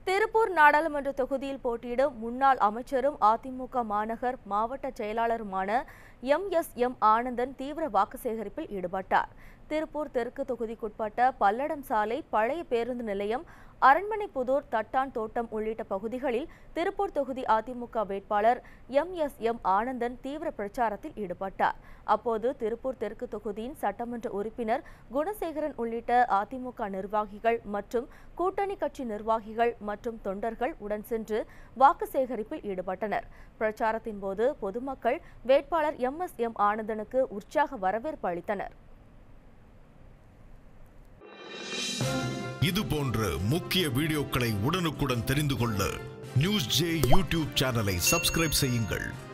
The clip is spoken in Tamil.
திருப்பூர் நாடாளுமன்ற தொகுதியில் போட்டியிடும் முன்னாள் அமைச்சரும் அதிமுக மாநகர் மாவட்ட செயலாளருமான எம் எஸ் எம் ஆனந்தன் தீவிர வாக்கு சேகரிப்பில் ஈடுபட்டார் திருப்பூர் தெற்கு தொகுதிக்குட்பட்ட பல்லடம் சாலை பழைய பேருந்து நிலையம் அரண்மனைப்புதூர் தட்டான் தோட்டம் உள்ளிட்ட பகுதிகளில் திருப்பூர் தொகுதி அதிமுக வேட்பாளர் எம் எஸ் எம் ஆனந்தன் தீவிர பிரச்சாரத்தில் ஈடுபட்டார் அப்போது திருப்பூர் தெற்கு தொகுதியின் சட்டமன்ற உறுப்பினர் குணசேகரன் உள்ளிட்ட அதிமுக நிர்வாகிகள் மற்றும் கூட்டணி கட்சி நிர்வாகிகள் மற்றும் தொண்டர்கள் உடன் சென்று வாக்கு சேகரிப்பில் ஈடுபட்டனர் பிரச்சாரத்தின் போது பொதுமக்கள் வேட்பாளர் எம் எஸ் எம் ஆனந்தனுக்கு உற்சாக வரவேற்பு அளித்தனர் இது போன்ற முக்கிய வீடியோக்களை உடனுக்குடன் தெரிந்து கொள்ள நியூஸ் ஜே யூடியூப் சேனலை சப்ஸ்கிரைப் செய்யுங்கள்